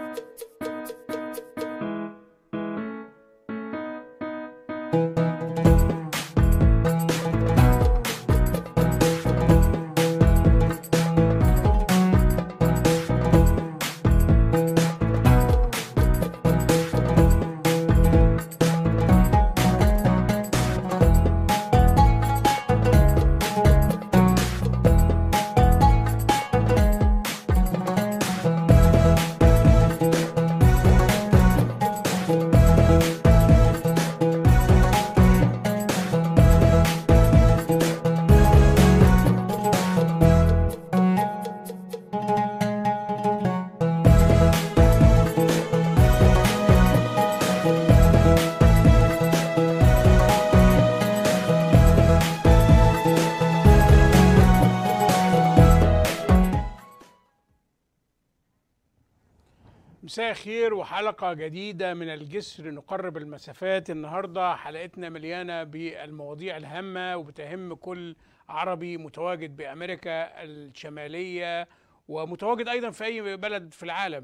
مساء الخير وحلقة جديدة من الجسر نقرب المسافات النهاردة حلقتنا مليانة بالمواضيع الهامة وبتهم كل عربي متواجد بأمريكا الشمالية ومتواجد أيضا في أي بلد في العالم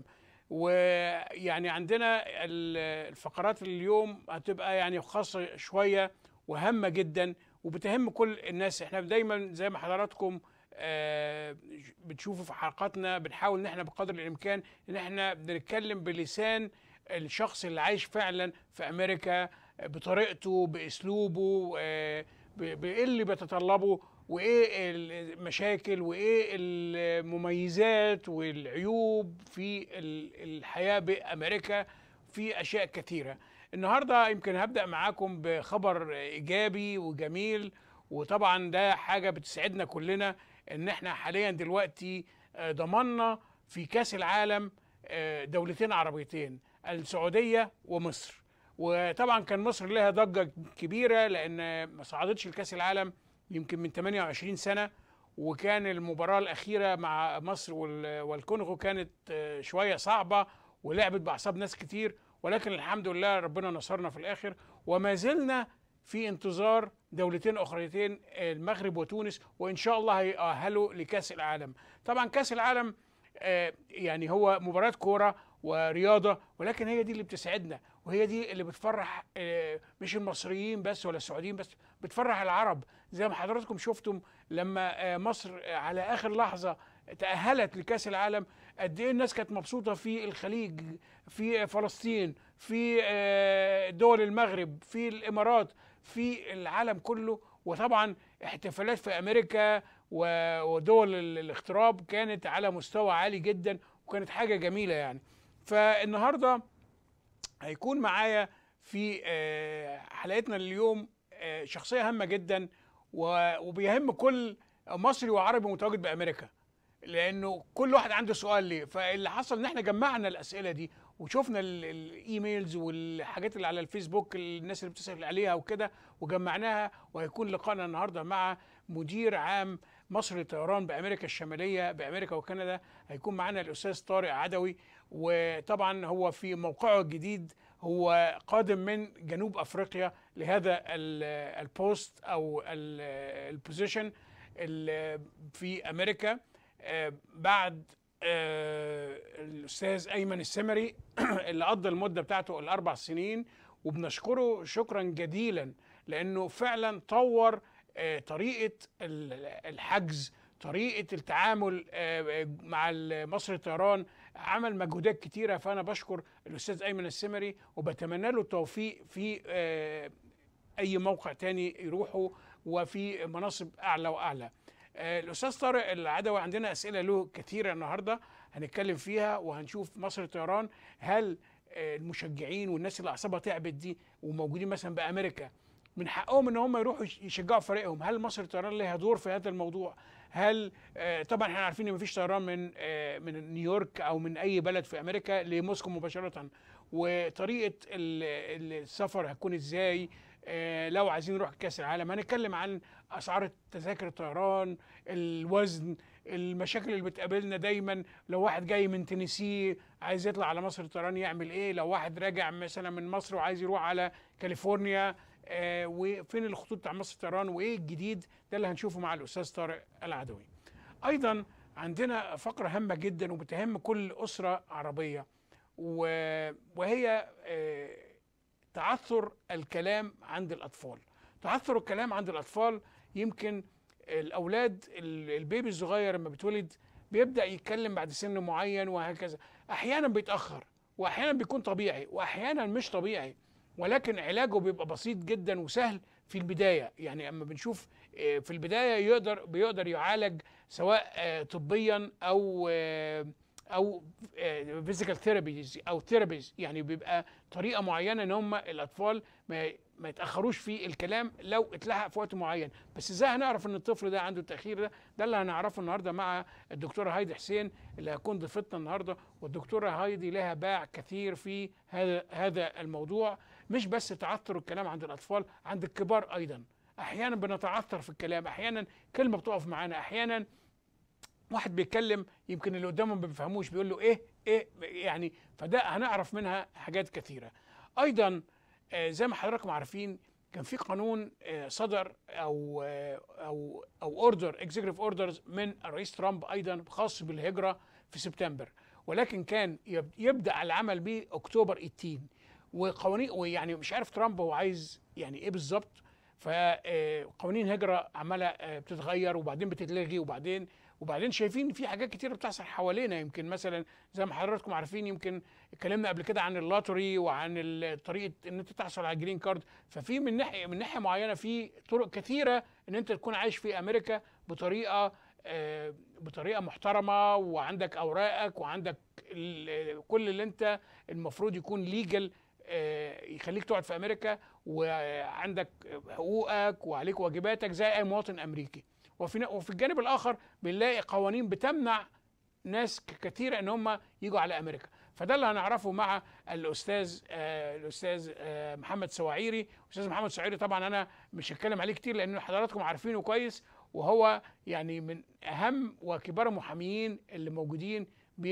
ويعني عندنا ال- الفقرات اليوم هتبقى يعني خاصة شوية وهامة جدا وبتهم كل الناس احنا دايما زي ما حضراتكم آه، بتشوفوا في حلقاتنا بنحاول ان احنا بقدر الامكان ان احنا بنتكلم بلسان الشخص اللي عايش فعلا في امريكا آه، بطريقته باسلوبه آه، ب- بايه اللي بيتطلبه وايه المشاكل وايه المميزات والعيوب في ال- الحياه بامريكا في اشياء كثيره النهارده يمكن هبدا معاكم بخبر ايجابي وجميل وطبعا ده حاجه بتسعدنا كلنا ان احنا حاليا دلوقتي آه، ضمننا في كاس العالم آه، دولتين عربيتين السعوديه ومصر وطبعا كان مصر لها ضجه كبيره لان ما صعدتش لكاس العالم يمكن من 28 سنه وكان المباراه الاخيره مع مصر وال- والكونغو كانت آه، شويه صعبه ولعبت باعصاب ناس كتير ولكن الحمد لله ربنا نصرنا في الاخر وما زلنا في انتظار دولتين اخريتين المغرب وتونس وان شاء الله هيأهلوا لكاس العالم طبعا كاس العالم آه، يعني هو مباراة كورة ورياضة ولكن هي دي اللي بتسعدنا وهي دي اللي بتفرح آه، مش المصريين بس ولا السعوديين بس بتفرح العرب زي ما حضراتكم شفتم لما آه، مصر آه، على آخر لحظة تأهلت لكأس العالم قد إيه الناس كانت مبسوطة في الخليج في فلسطين في آه، دول المغرب في الإمارات في العالم كله وطبعا احتفالات في أمريكا و- ودول ال- الاغتراب كانت على مستوى عالي جدا وكانت حاجة جميلة يعني فالنهاردة هيكون معايا في آه، حلقتنا اليوم آه، شخصية هامة جدا و- وبيهم كل مصري وعربي متواجد بأمريكا لانه كل واحد عنده سؤال ليه فاللي حصل ان احنا جمعنا الاسئله دي وشفنا ال- الايميلز والحاجات اللي على الفيسبوك الناس اللي بتسال عليها وكده وجمعناها وهيكون لقائنا النهارده مع مدير عام مصر للطيران بامريكا الشماليه بامريكا وكندا هيكون معانا الاستاذ طارق عدوي وطبعا هو في موقعه الجديد هو قادم من جنوب افريقيا لهذا ال- البوست او ال- البوزيشن ال- في امريكا آه، بعد آه، الاستاذ ايمن السمري اللي قضى المده بتاعته الاربع سنين وبنشكره شكرا جديلا لانه فعلا طور آه، طريقه ال- الحجز طريقه التعامل آه، مع مصر الطيران عمل مجهودات كتيره فانا بشكر الاستاذ ايمن السمري وبتمنى له التوفيق في آه، اي موقع تاني يروحوا وفي مناصب اعلى واعلى آه، الاستاذ طارق العدوي عندنا اسئله له كثيره النهارده هنتكلم فيها وهنشوف مصر الطيران هل آه، المشجعين والناس اللي اعصابها تعبت دي وموجودين مثلا بامريكا من حقهم ان هم يروحوا يش- يشجعوا فريقهم هل مصر الطيران لها دور في هذا الموضوع هل آه، طبعا احنا عارفين ان مفيش طيران من آه، من نيويورك او من اي بلد في امريكا لموسكو مباشره وطريقه ال- ال- السفر هتكون ازاي آه، لو عايزين نروح كاس العالم هنتكلم عن اسعار تذاكر الطيران الوزن المشاكل اللي بتقابلنا دايما لو واحد جاي من تينيسي عايز يطلع على مصر الطيران يعمل ايه لو واحد راجع مثلا من مصر وعايز يروح على كاليفورنيا آه، وفين الخطوط بتاع مصر الطيران وايه الجديد ده اللي هنشوفه مع الاستاذ طارق العدوي ايضا عندنا فقره هامه جدا وبتهم كل اسره عربيه و- وهي آه، تعثر الكلام عند الاطفال تعثر الكلام عند الاطفال يمكن الاولاد ال- البيبي الصغير لما بيتولد بيبدا يتكلم بعد سن معين وهكذا احيانا بيتاخر واحيانا بيكون طبيعي واحيانا مش طبيعي ولكن علاجه بيبقى بسيط جدا وسهل في البدايه يعني اما بنشوف آه، في البدايه يقدر بيقدر يعالج سواء آه، طبيا او آه، او فيزيكال ثيرابيز او ثيرابيز يعني بيبقى طريقه معينه ان هم الاطفال ما ما يتاخروش في الكلام لو اتلحق في وقت معين بس ازاي هنعرف ان الطفل ده عنده التاخير ده ده اللي هنعرفه النهارده مع الدكتوره هايدي حسين اللي هتكون ضيفتنا النهارده والدكتوره هايدي لها باع كثير في هذا هذا الموضوع مش بس تعثر الكلام عند الاطفال عند الكبار ايضا احيانا بنتعثر في الكلام احيانا كلمه بتقف معانا احيانا واحد بيتكلم يمكن اللي قدامه ما بيفهموش بيقول له ايه ايه يعني فده هنعرف منها حاجات كثيره ايضا آه، زي ما حضراتكم عارفين كان في قانون آه، صدر او آه، او او اوردر اكزيكتيف اوردرز من الرئيس ترامب ايضا خاص بالهجره في سبتمبر ولكن كان يب- يبدا العمل به اكتوبر 18 وقوانين ويعني مش عارف ترامب هو عايز يعني ايه بالظبط فقوانين هجره عماله آه، بتتغير وبعدين بتتلغي وبعدين وبعدين شايفين في حاجات كتيره بتحصل حوالينا يمكن مثلا زي ما حضراتكم عارفين يمكن اتكلمنا قبل كده عن اللاتري وعن ال- طريقه ان انت تحصل على الجرين كارد ففي من ناحيه من ناحيه معينه في طرق كثيره ان انت تكون عايش في امريكا بطريقه آه، بطريقه محترمه وعندك اوراقك وعندك ال- كل اللي انت المفروض يكون ليجل يخليك تقعد في امريكا وعندك حقوقك وعليك واجباتك زي اي مواطن امريكي وفي وفي الجانب الاخر بنلاقي قوانين بتمنع ناس ك- كتيره ان هم يجوا على امريكا فده اللي هنعرفه مع الاستاذ آه الاستاذ آه محمد سواعيري استاذ محمد سواعيري طبعا انا مش هتكلم عليه كتير لان حضراتكم عارفينه كويس وهو يعني من اهم وكبار المحاميين اللي موجودين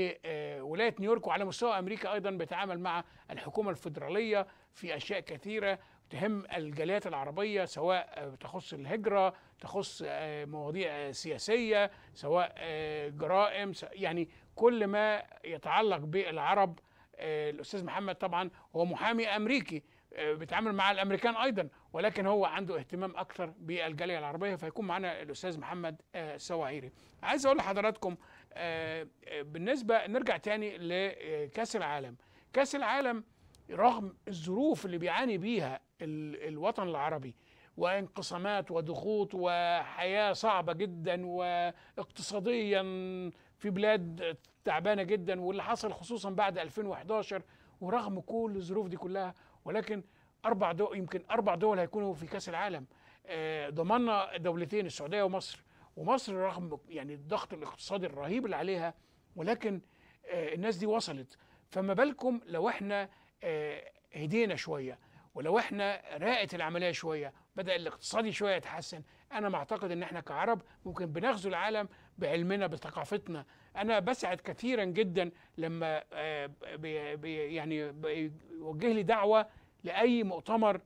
بولايه نيويورك وعلى مستوى امريكا ايضا بيتعامل مع الحكومه الفيدراليه في اشياء كثيره تهم الجاليات العربيه سواء آه، تخص الهجره تخص آه، مواضيع آه، سياسيه سواء آه، جرائم س- يعني كل ما يتعلق بالعرب آه، الاستاذ محمد طبعا هو محامي امريكي آه، بيتعامل مع الامريكان ايضا ولكن هو عنده اهتمام اكثر بالجاليه العربيه فيكون معنا الاستاذ محمد آه، السواعيري عايز اقول لحضراتكم آه، آه، بالنسبه نرجع تاني لكاس العالم كاس العالم رغم الظروف اللي بيعاني بيها ال- الوطن العربي وانقسامات وضغوط وحياه صعبه جدا واقتصاديا في بلاد تعبانه جدا واللي حصل خصوصا بعد 2011 ورغم كل الظروف دي كلها ولكن اربع دول يمكن اربع دول هيكونوا في كاس العالم آه، ضمننا دولتين السعوديه ومصر ومصر رغم يعني الضغط الاقتصادي الرهيب اللي عليها ولكن آه، الناس دي وصلت فما بالكم لو احنا آه، هدينا شويه ولو احنا راقت العمليه شويه بدا الاقتصادي شويه يتحسن انا معتقد ان احنا كعرب ممكن بنغزو العالم بعلمنا بثقافتنا انا بسعد كثيرا جدا لما آه، بي بي يعني بيوجه لي دعوه لاي مؤتمر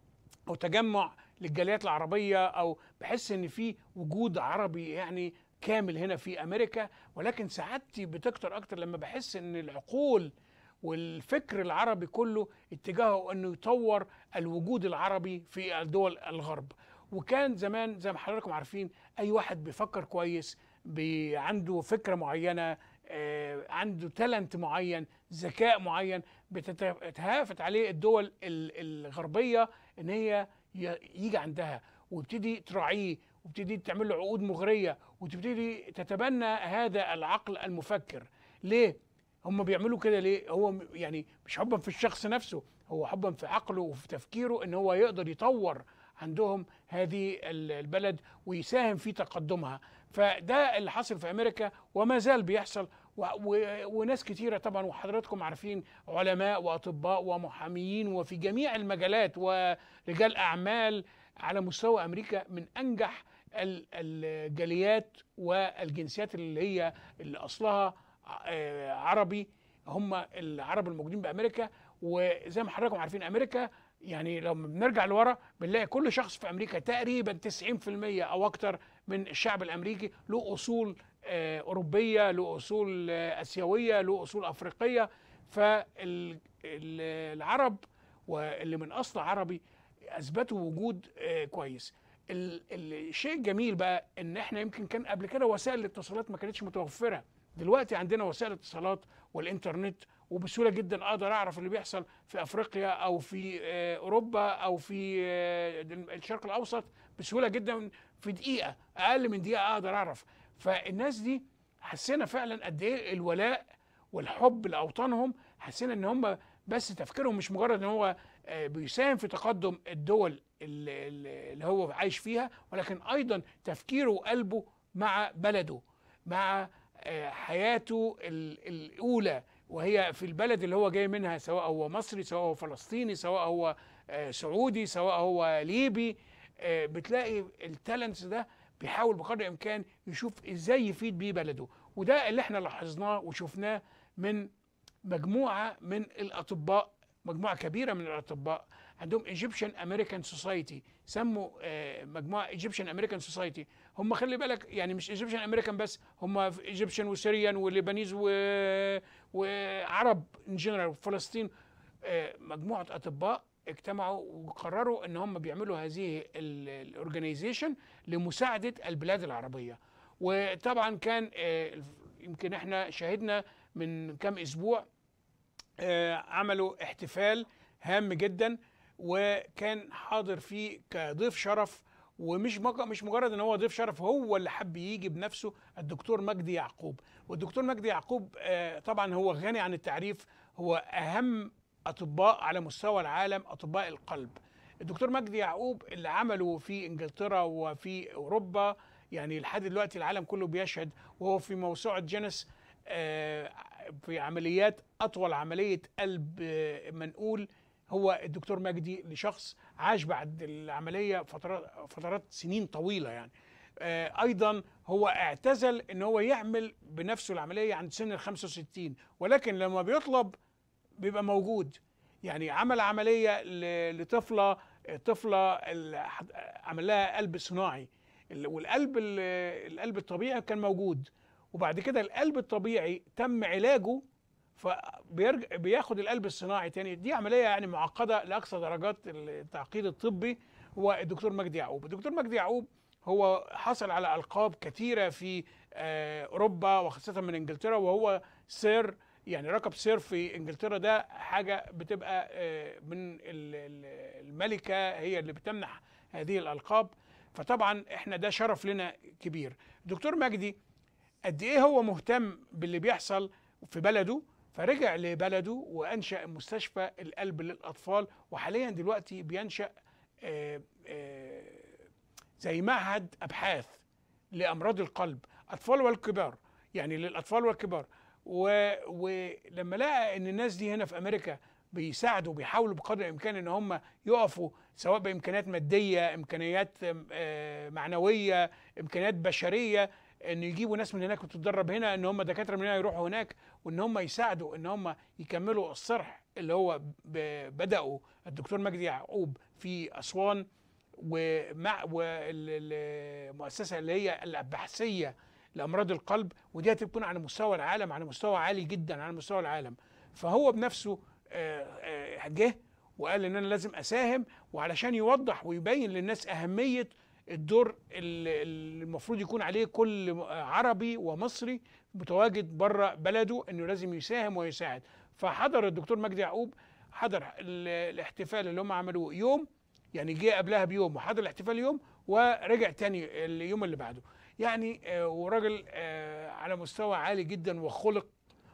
او تجمع للجاليات العربيه او بحس ان في وجود عربي يعني كامل هنا في امريكا ولكن سعادتي بتكتر اكتر لما بحس ان العقول والفكر العربي كله اتجاهه انه يطور الوجود العربي في الدول الغرب وكان زمان زي ما حضراتكم عارفين اي واحد بيفكر كويس بي- عنده فكره معينه آه، عنده تالنت معين ذكاء معين بتتهافت عليه الدول ال- الغربيه ان هي ي- يجي عندها ويبتدي تراعيه وتبتدي تعمل له عقود مغريه وتبتدي تتبنى هذا العقل المفكر ليه هم بيعملوا كده ليه هو م- يعني مش حبا في الشخص نفسه هو حبا في عقله وفي تفكيره ان هو يقدر يطور عندهم هذه ال- البلد ويساهم في تقدمها فده اللي حصل في امريكا وما زال بيحصل و و وناس كتيره طبعا وحضراتكم عارفين علماء واطباء ومحاميين وفي جميع المجالات ورجال اعمال على مستوى امريكا من انجح ال- الجاليات والجنسيات اللي هي اللي اصلها آه، عربي هم العرب الموجودين بامريكا وزي ما حضراتكم عارفين امريكا يعني لما بنرجع لورا بنلاقي كل شخص في امريكا تقريبا 90% او اكتر من الشعب الامريكي له اصول آه، اوروبيه له اصول آه، اسيويه له اصول افريقيه فالعرب واللي من اصل عربي اثبتوا وجود آه، كويس ال- الشيء الجميل بقى ان احنا يمكن كان قبل كده وسائل الاتصالات ما كانتش متوفره دلوقتي عندنا وسائل الاتصالات والانترنت وبسهوله جدا اقدر اعرف اللي بيحصل في افريقيا او في آه، اوروبا او في آه، الشرق الاوسط بسهوله جدا في دقيقه اقل من دقيقه اقدر اعرف فالناس دي حسينا فعلا قد ايه الولاء والحب لاوطانهم حسينا ان هم بس تفكيرهم مش مجرد ان هو آه، بيساهم في تقدم الدول اللي, اللي هو عايش فيها ولكن ايضا تفكيره وقلبه مع بلده مع آه، حياته ال- الاولى وهي في البلد اللي هو جاي منها سواء هو مصري سواء هو فلسطيني سواء هو آه، سعودي سواء هو ليبي آه، بتلاقي التالنتس ده بيحاول بقدر الامكان يشوف ازاي يفيد بيه بلده وده اللي احنا لاحظناه وشفناه من مجموعه من الاطباء مجموعه كبيره من الاطباء عندهم ايجيبشن امريكان سوسايتي سموا آه، مجموعه ايجيبشن امريكان سوسايتي هم خلي بالك يعني مش ايجيبشن امريكان بس هم ايجيبشن وسوريان وليبانيز و... وعرب ان جنرال وفلسطين آه، مجموعه اطباء اجتمعوا وقرروا ان هم بيعملوا هذه الاورجنايزيشن لمساعده البلاد العربيه وطبعا كان آه، يمكن احنا شاهدنا من كام اسبوع آه، عملوا احتفال هام جدا وكان حاضر فيه كضيف شرف ومش مج- مش مجرد ان هو ضيف شرف هو اللي حب يجي بنفسه الدكتور مجدي يعقوب والدكتور مجدي يعقوب آه، طبعا هو غني عن التعريف هو اهم اطباء على مستوى العالم اطباء القلب الدكتور مجدي يعقوب اللي عمله في انجلترا وفي اوروبا يعني لحد دلوقتي العالم كله بيشهد وهو في موسوعه جينيس آه، في عمليات اطول عمليه قلب آه، منقول هو الدكتور مجدي لشخص عاش بعد العمليه فترات فترات سنين طويله يعني آه، ايضا هو اعتزل ان هو يعمل بنفسه العمليه عند سن ال 65 ولكن لما بيطلب بيبقى موجود يعني عمل عمليه ل- لطفله طفله ال- عمل لها قلب صناعي ال- والقلب ال- القلب الطبيعي كان موجود وبعد كده القلب الطبيعي تم علاجه فبيرجع بياخد القلب الصناعي تاني دي عمليه يعني معقده لاقصى درجات التعقيد الطبي هو الدكتور مجدي يعقوب الدكتور مجدي يعقوب هو حصل على القاب كثيره في آه، اوروبا وخاصه من انجلترا وهو سير يعني رقب سير في انجلترا ده حاجه بتبقى آه، من ال- ال- الملكه هي اللي بتمنح هذه الالقاب فطبعا احنا ده شرف لنا كبير دكتور مجدي قد ايه هو مهتم باللي بيحصل في بلده فرجع لبلده وانشا مستشفى القلب للاطفال وحاليا دلوقتي بينشا آه، آه، زي معهد ابحاث لامراض القلب اطفال والكبار يعني للاطفال والكبار و- ولما لقى ان الناس دي هنا في امريكا بيساعدوا بيحاولوا بقدر الامكان ان هم يقفوا سواء بامكانيات ماديه امكانيات آه، معنويه امكانيات بشريه ان يجيبوا ناس من هناك وتتدرب هنا ان هم دكاتره من هنا يروحوا هناك وان هم يساعدوا ان هم يكملوا الصرح اللي هو ب- بداوا الدكتور مجدي يعقوب في اسوان ومع والمؤسسه اللي هي البحثيه لامراض القلب ودي هتكون على مستوى العالم على مستوى عالي جدا على مستوى العالم فهو بنفسه آه، آه، جه وقال ان انا لازم اساهم وعلشان يوضح ويبين للناس اهميه الدور اللي اللي المفروض يكون عليه كل عربي ومصري متواجد بره بلده انه لازم يساهم ويساعد فحضر الدكتور مجدي يعقوب حضر ال- الاحتفال اللي هم عملوه يوم يعني جه قبلها بيوم وحضر الاحتفال يوم ورجع تاني اليوم اللي بعده يعني آه، وراجل آه، على مستوى عالي جدا وخلق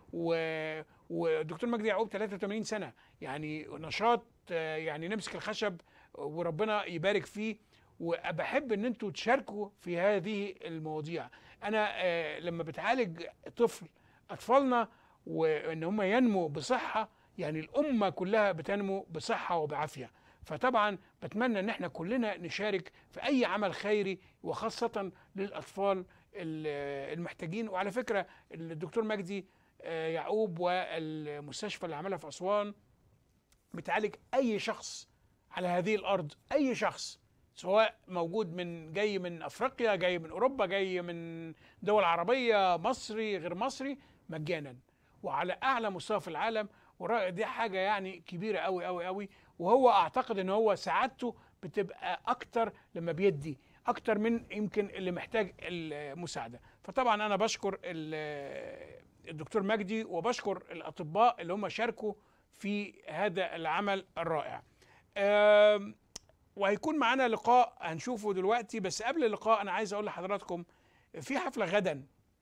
و- والدكتور مجدي يعقوب 83 سنه يعني نشاط آه، يعني نمسك الخشب وربنا يبارك فيه وبحب ان انتوا تشاركوا في هذه المواضيع انا آه، لما بتعالج طفل اطفالنا وان هم ينمو بصحه يعني الامه كلها بتنمو بصحه وبعافيه فطبعا بتمنى ان احنا كلنا نشارك في اي عمل خيري وخاصه للاطفال ال- المحتاجين وعلى فكره الدكتور مجدي آه، يعقوب والمستشفى اللي عملها في اسوان بتعالج اي شخص على هذه الارض اي شخص سواء موجود من جاي من افريقيا جاي من اوروبا جاي من دول عربيه مصري غير مصري مجانا وعلى اعلى مستوى في العالم والراجل دي حاجه يعني كبيره قوي قوي قوي وهو اعتقد ان هو سعادته بتبقى اكتر لما بيدي اكتر من يمكن اللي محتاج المساعده فطبعا انا بشكر ال- الدكتور مجدي وبشكر الاطباء اللي هم شاركوا في هذا العمل الرائع آم، وهيكون معانا لقاء هنشوفه دلوقتي بس قبل اللقاء انا عايز اقول لحضراتكم في حفله غدا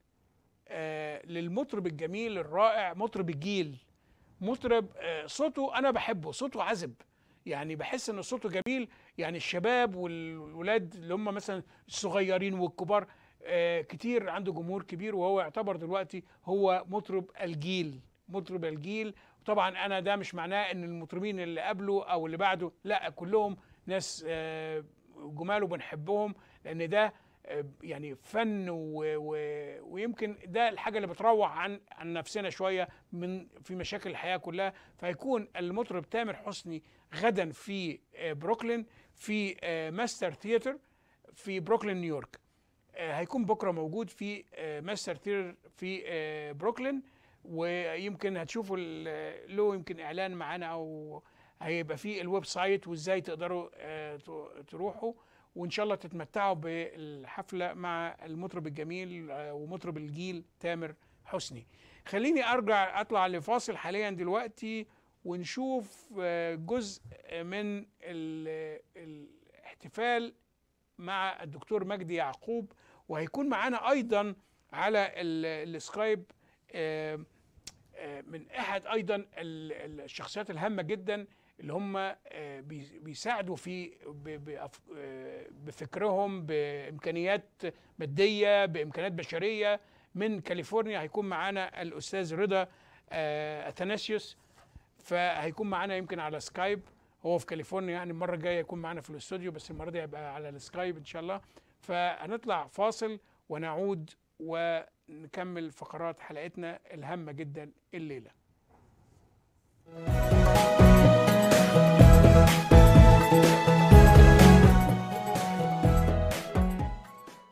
آه، للمطرب الجميل الرائع مطرب الجيل مطرب آه، صوته انا بحبه صوته عذب يعني بحس ان صوته جميل يعني الشباب والولاد اللي هم مثلا الصغيرين والكبار آه، كتير عنده جمهور كبير وهو يعتبر دلوقتي هو مطرب الجيل مطرب الجيل طبعا انا ده مش معناه ان المطربين اللي قبله او اللي بعده لا كلهم ناس آه، جمال وبنحبهم لان ده آه، يعني فن و و ويمكن ده الحاجه اللي بتروح عن عن نفسنا شويه من في مشاكل الحياه كلها فيكون المطرب تامر حسني غدا في آه، بروكلين في آه، ماستر ثياتر في بروكلين نيويورك آه، هيكون بكره موجود في آه، ماستر ثياتر في آه، بروكلين ويمكن هتشوفوا ال- له يمكن اعلان معانا او هيبقى في الويب سايت وازاي تقدروا آه، ت- تروحوا وان شاء الله تتمتعوا بالحفله مع المطرب الجميل آه، ومطرب الجيل تامر حسني خليني ارجع اطلع لفاصل حاليا دلوقتي ونشوف آه، جزء من ال- الاحتفال مع الدكتور مجدي يعقوب وهيكون معانا ايضا على ال- السكايب آه، آه، من احد ايضا ال- ال- الشخصيات الهامه جدا اللي هم آه، بي- بيساعدوا في ب- بأف- آه، بفكرهم بامكانيات ماديه بامكانيات بشريه من كاليفورنيا هيكون معانا الاستاذ رضا آه، اثناسيوس فهيكون معانا يمكن على سكايب هو في كاليفورنيا يعني المره الجايه يكون معانا في الاستوديو بس المره دي هيبقى على السكايب ان شاء الله فهنطلع فاصل ونعود ونكمل فقرات حلقتنا الهامه جدا الليله